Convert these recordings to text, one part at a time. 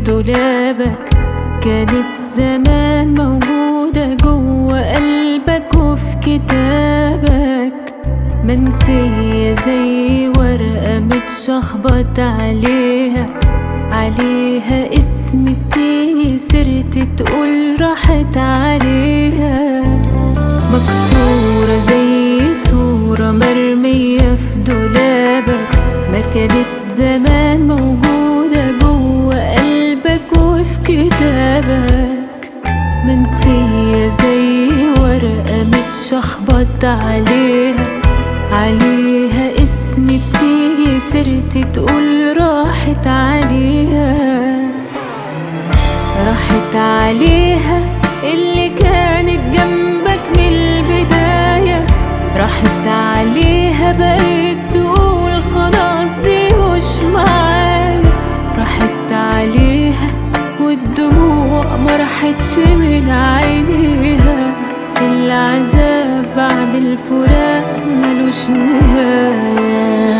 دولابك كانت زمان موجودة جوه قلبك وفي كتابك منسية زي ورقة متشخبط عليها عليها اسمي بتيجي سيرتي تقول راحت عليها مكسورة زي صورة مرمية في دولابك ما كانت زمان موجودة جوه قلبك وفي كتابك منسية زي ورقة متشخبط عليها عليها اسمي بتيجي سيرتي تقول راحت عليها راحت عليها اللي كانت جنبك من البداية راحت عليها بقيت تقول خلاص دي مش معايا راحت عليها والدموع مرحتش من عينيها العذاب بعد الفراق ملوش نهايه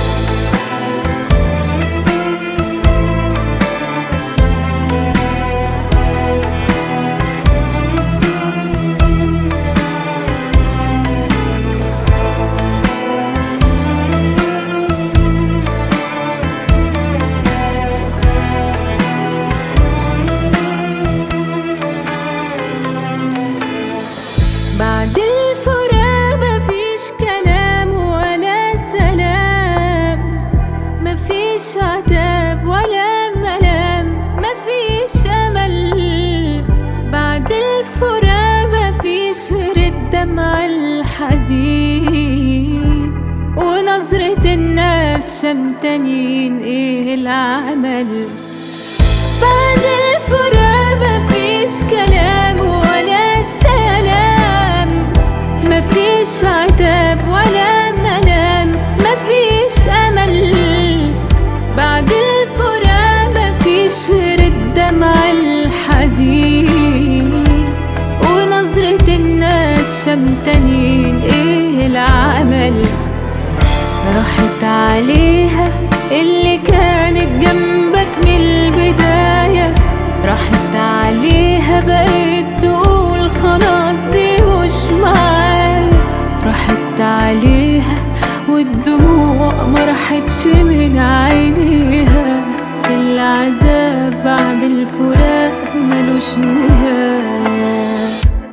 بعد الفراق مفيش كلام ولا سلام مفيش عتاب ولا ملام مفيش امل بعد الفراق مفيش غير الدمع الحزين ونظرة الناس شمتانين ايه العمل بعد الفراق مفيش كلام ولا سلام مفيش عتاب ولا ملام مفيش امل بعد الفراق مفيش غير الدمع الحزين ونظرة الناس شمتانين ايه العمل راحت عليها اللي كانت جنبك من البداية راحت عليها بقيت تقول خلاص دي مش معايا راحت عليها والدموع مرحتش من عينيها العذاب بعد الفراق ملوش نهايه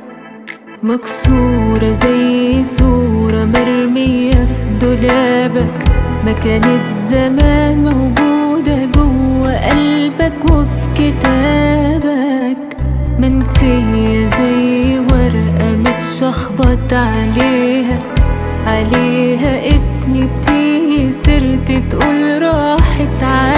مكسورة زي صورة مرمية في دولابك ما كانت زمان موجودة جوه قلبك وفي كتابك منسية زي ورقة متشخبط عليها عليها اسمي بتيجي سيرتي تقول راحت عليها